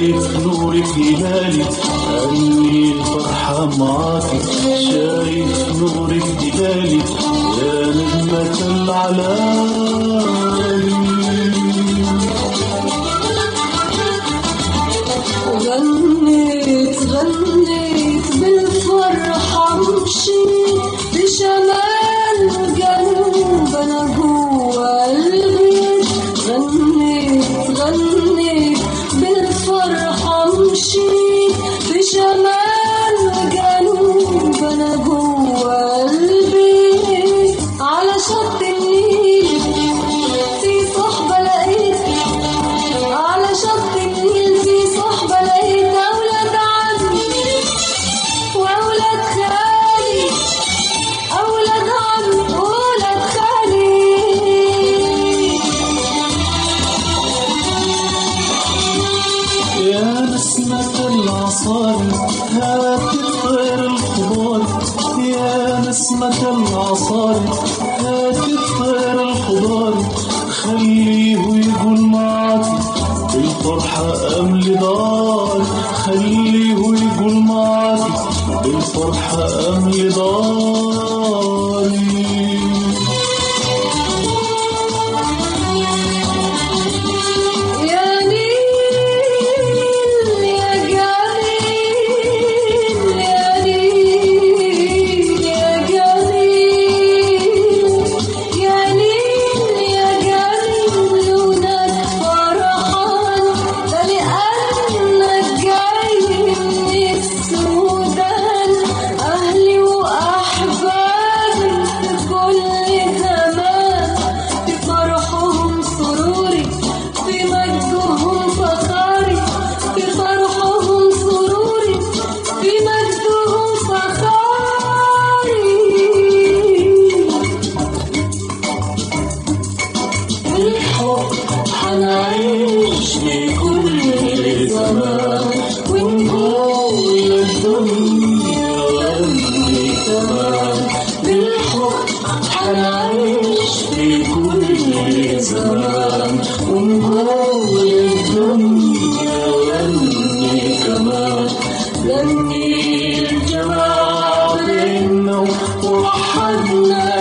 شايف نورك هلالي أني الفرحة معاكي شايف نورك هلالي يا نجمة العلالي غنيت غنيت بالفرحة مشيت بشمال قلب أنا جوا البيت غنيت غنيت بالفرحة مشيت بشمال قلب أنا جوا البيت على شط النيل في صحبة لقيت على شط النيل في صحبة لقيت أولاد عمي وأولاد خالي أولاد عمي وأولاد خالي يا نسمة العصاري هات الطير الخضار يا نسمة العصاري هات الطير الخضار خليه يقول معاكي بالفرحة أملي دار خليه يقول معاكي بالفرحة أملي داري يا نيل يا جميل يا نيل يا جميل يا نيل يا جميل لونك فرحان ده لأنك جاي من السودان أهلي وأحبابي في كل زمان في فرحهم سروري في مجدهم فخاري في فرحهم سروري في مجدهم فخاري بالحب حنعيش لكل زمان ونقول الدنيا غني كمان بالحب حنعيش لكل زمان ونقول الدنيا غني كمان غني الجماعة بينا ووحدنا